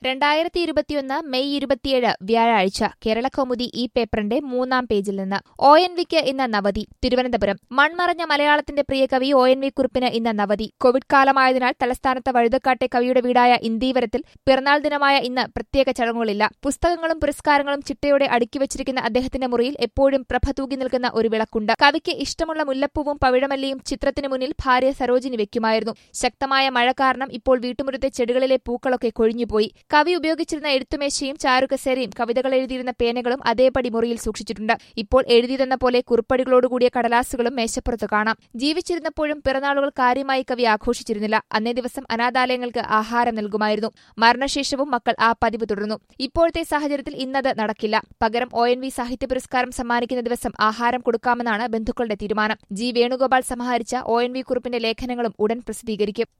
രണ്ടായിരത്തി ഇരുപത്തിയൊന്ന് മെയ് ഇരുപത്തിയേഴ് വ്യാഴാഴ്ച കേരളകൗമുദി ഈ പേപ്പറിന്റെ മൂന്നാം പേജിൽ നിന്ന് ഒ എൻ വിക്ക് ഇന്ന് നവതി തിരുവനന്തപുരം മൺമറഞ്ഞ മലയാളത്തിന്റെ പ്രിയ കവി ഒ എൻ വി കുറിപ്പിന് ഇന്ന് നവതി കോവിഡ് കാലമായതിനാൽ തലസ്ഥാനത്ത് വഴുതക്കാട്ടെ കവിയുടെ വീടായ ഇന്ദീവരത്തിൽ പിറന്നാൾ ദിനമായ ഇന്ന് പ്രത്യേക ചടങ്ങുകളില്ല പുസ്തകങ്ങളും പുരസ്കാരങ്ങളും ചിട്ടയോടെ അടുക്കിവച്ചിരിക്കുന്ന അദ്ദേഹത്തിന്റെ മുറിയിൽ എപ്പോഴും പ്രഭ തൂകി നിൽക്കുന്ന ഒരു വിളക്കുണ്ട് കവിക്ക് ഇഷ്ടമുള്ള മുല്ലപ്പൂവും പവിഴമല്ലിയും ചിത്രത്തിനു മുന്നിൽ ഭാര്യ സരോജിനി വെക്കുമായിരുന്നു ശക്തമായ മഴ കാരണം ഇപ്പോൾ വീട്ടുമുറ്റത്തെ ചെടികളിലെ പൂക്കളൊക്കെ കൊഴിഞ്ഞുപോയി കവി ഉപയോഗിച്ചിരുന്ന എഴുത്തുമേശയും ചാരുകസേരയും കവിതകൾ എഴുതിയിരുന്ന പേനകളും അതേപടി മുറിയിൽ സൂക്ഷിച്ചിട്ടുണ്ട് ഇപ്പോൾ എഴുതിയതെന്ന പോലെ കുറിപ്പടികളോടുകൂടിയ കടലാസുകളും മേശപ്പുറത്ത് കാണാം ജീവിച്ചിരുന്നപ്പോഴും പിറന്നാളുകൾ കാര്യമായി കവി ആഘോഷിച്ചിരുന്നില്ല അന്നേ ദിവസം അനാഥാലയങ്ങൾക്ക് ആഹാരം നൽകുമായിരുന്നു മരണശേഷവും മക്കൾ ആ പതിവ് തുടർന്നു ഇപ്പോഴത്തെ സാഹചര്യത്തിൽ ഇന്നത് നടക്കില്ല പകരം ഒ എൻ വി സാഹിത്യ പുരസ്കാരം സമ്മാനിക്കുന്ന ദിവസം ആഹാരം കൊടുക്കാമെന്നാണ് ബന്ധുക്കളുടെ തീരുമാനം ജി വേണുഗോപാൽ സമാഹരിച്ച ഒ എൻ വി കുറിപ്പിന്റെ ലേഖനങ്ങളും ഉടൻ പ്രസിദ്ധീകരിക്കും